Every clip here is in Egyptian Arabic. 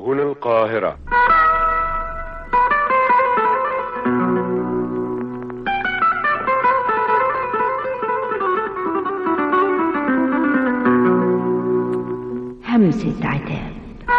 هنا القاهرة همسة عتاب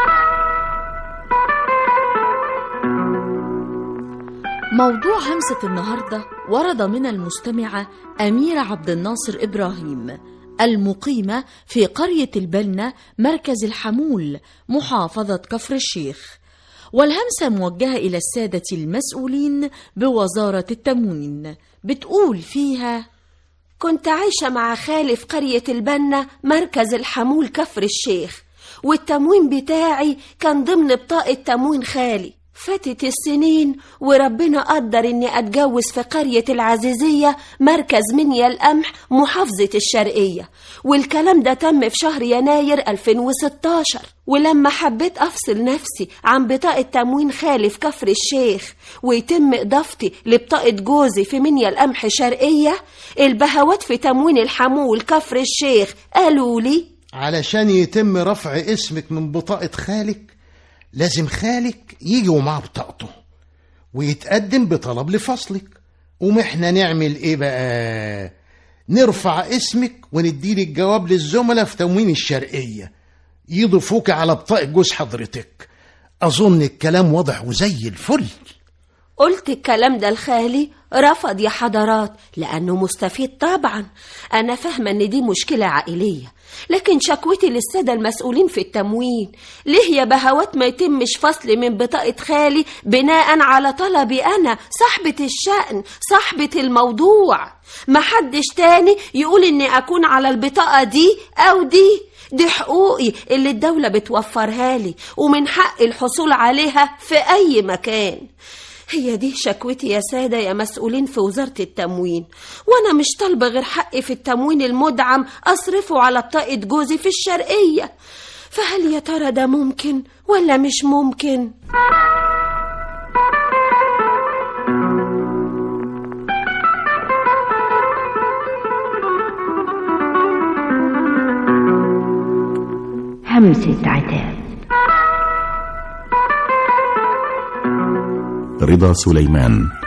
موضوع همسة النهاردة ورد من المستمعة أميرة عبد الناصر إبراهيم المقيمة في قرية البنة مركز الحمول محافظة كفر الشيخ والهمسة موجهة إلى السادة المسؤولين بوزارة التموين بتقول فيها كنت عايشة مع خالي في قرية البنة مركز الحمول كفر الشيخ والتموين بتاعي كان ضمن بطاقة تموين خالي فاتت السنين وربنا قدر اني اتجوز في قرية العزيزية مركز منيا القمح محافظة الشرقية والكلام ده تم في شهر يناير 2016 ولما حبيت افصل نفسي عن بطاقة تموين خالي في كفر الشيخ ويتم اضافتي لبطاقة جوزي في منيا القمح شرقية البهوات في تموين الحمول كفر الشيخ قالوا لي علشان يتم رفع اسمك من بطاقة خالك لازم خالك يجي ومعاه بطاقته ويتقدم بطلب لفصلك ومحنا نعمل ايه بقى نرفع اسمك ونديلك جواب للزملاء في تموين الشرقية يضيفوك على بطاقة جوز حضرتك أظن الكلام واضح وزي الفل قلت الكلام ده لخالي رفض يا حضرات لأنه مستفيد طبعا أنا فاهمة إن دي مشكلة عائلية لكن شكوتي للسادة المسؤولين في التموين ليه يا بهوات ما يتمش فصل من بطاقة خالي بناء على طلبي أنا صاحبة الشأن صاحبة الموضوع محدش تاني يقول إني أكون على البطاقة دي أو دي دي حقوقي اللي الدولة بتوفرها لي ومن حق الحصول عليها في أي مكان هي دي شكوتي يا سادة يا مسؤولين في وزارة التموين وأنا مش طالبة غير حقي في التموين المدعم أصرفه على بطاقة جوزي في الشرقية فهل يا ترى ده ممكن ولا مش ممكن؟ همسة عتاب رضا سليمان